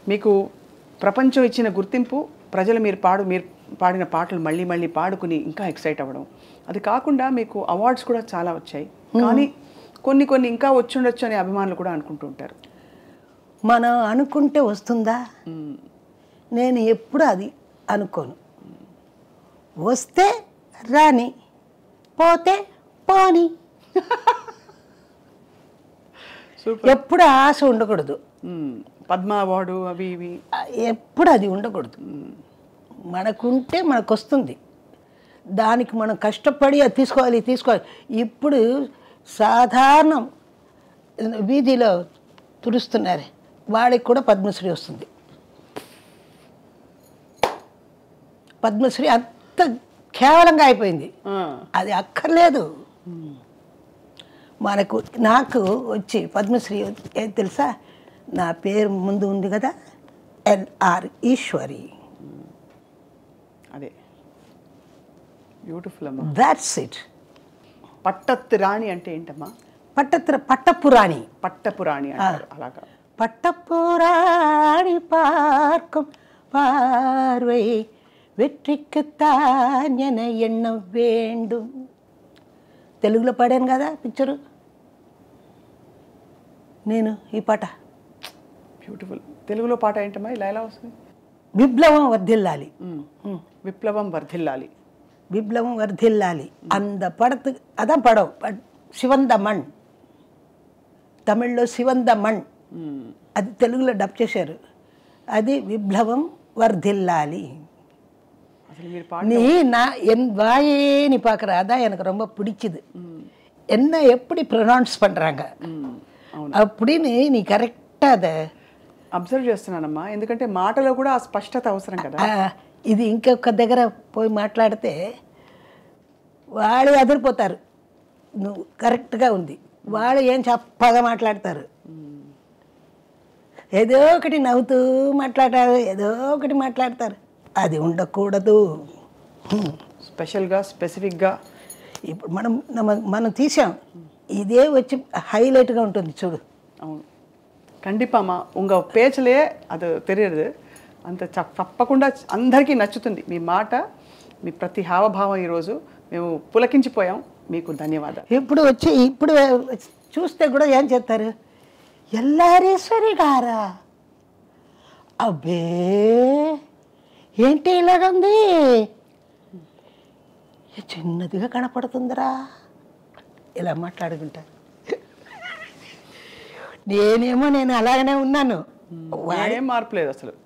మీకు ప్రపంచం ఇచ్చిన గుర్తింపు ప్రజలు మీరు పాడు మీరు పాడిన పాటలు మళ్ళీ మళ్ళీ పాడుకుని ఇంకా ఎక్సైట్ అవ్వడం అది కాకుండా మీకు అవార్డ్స్ కూడా చాలా వచ్చాయి కానీ కొన్ని కొన్ని ఇంకా వచ్చి ఉండొచ్చు అనే అభిమానులు కూడా అనుకుంటూ ఉంటారు మనం అనుకుంటే వస్తుందా నేను ఎప్పుడు అది అనుకోను వస్తే రాని పోతే పోని సూపర్ ఎప్పుడు ఆశ ఉండకూడదు పద్మ అవార్డు అవి ఇవి ఎప్పుడు అది ఉండకూడదు మనకుంటే మనకు వస్తుంది దానికి మనం కష్టపడి అది తీసుకోవాలి ఇది తీసుకోవాలి ఇప్పుడు సాధారణం వీధిలో తుడుస్తున్నారు వాడికి కూడా పద్మశ్రీ వస్తుంది పద్మశ్రీ అంత కేవలంగా అయిపోయింది ఆ, అది అక్కర్లేదు మనకు నాకు వచ్చి పద్మశ్రీ ఏం తెలుసా నా పేరు ముందు ఉంది కదా ఎల్ఆర్ ఈశ్వరి అదే బ్యూటిఫుల్ అమ్మా దాట్స్ ఇట్ పట్టత్తు రాణి అంటే ఏంటమ్మా పట్టత్ర పట్టపురాణి పట్టపురాణి అంటారు అలాగా பட்டப்புராணி பார்க்கும் பார்வை வெற்றிக்குத்தான் என எண்ண வேண்டும் తెలుగులో పాడాను కదా పిక్చరు నేను ఈ పాట బ్యూటిఫుల్ తెలుగులో పాట ఏంటమ్మా ఇలా ఎలా వస్తుంది విప్లవం వర్ధిల్లాలి ம். విప్లవం వర్ధిల్లాలి விப்ளவம் வர்தில்லாலி அந்த படத்துக்கு அதான் படம் பட் சிவந்த மண் తమిళ్లో శివంద మణ్ మ్మ్. అది తెలుగులో డబ్ చేశారు అది విప్లవం వర్ధిల్లాలి అసలు మీరు పాట நீ நான் என் வாயே நீ பார்க்குற அதான் எனக்கு ரொம்ப பிடிச்சது என்ன எப்படி ப்ரொனவுன்ஸ் பண்ணுறாங்க మ్మ్. అవును அப்படின்னு நீ கரெக்டாக அதை అబ్జర్వ్ చేస్తున్నానమ్మా ఎందుకంటే మాటలో కూడా ఆ స్పష్టత అవసరం కదా ఆ, ఇది ఇంకొక దగ్గర పోయి మాట్లాడితే వాళ్ళు అదిరిపోతారు నువ్వు కరెక్ట్గా ఉంది వాళ్ళు ఏం చప్పగా మాట్లాడతారు ఏదో ఒకటి నవ్వుతూ మాట్లాడారు ఏదో ఒకటి మాట్లాడతారు అది ఉండకూడదు హ్మ్. స్పెషల్గా స్పెసిఫిక్గా ఇప్పుడు మనం நம்ம- మనం తీసాం ఇదే వచ్చి హైలైట్గా ఉంటుంది చూడు అవును కండిపామా ఉంగ పేచలే అది తెలియదు అంత చ- తప్పకుండా అందరికీ నచ్చుతుంది మీ మాట మీ ప్రతి హావభావం ఈరోజు మేము పులకించిపోయాం మీకు ధన్యవాదాలు ఇప్పుడు వచ్చి ఇప్పుడు చూస్తే కూడా ఏం చేస్తారు ఎల్లారేశ్వరి గారా అబ్బే ఏంటి ఇలాగుంది ఏ చిన్నదిగా కనపడుతుందిరా ఇలా మాట్లాడుకుంటారు నేనేమో నేను అలాగనే ఉన్నాను ఏం మార్పు లేదు అసలు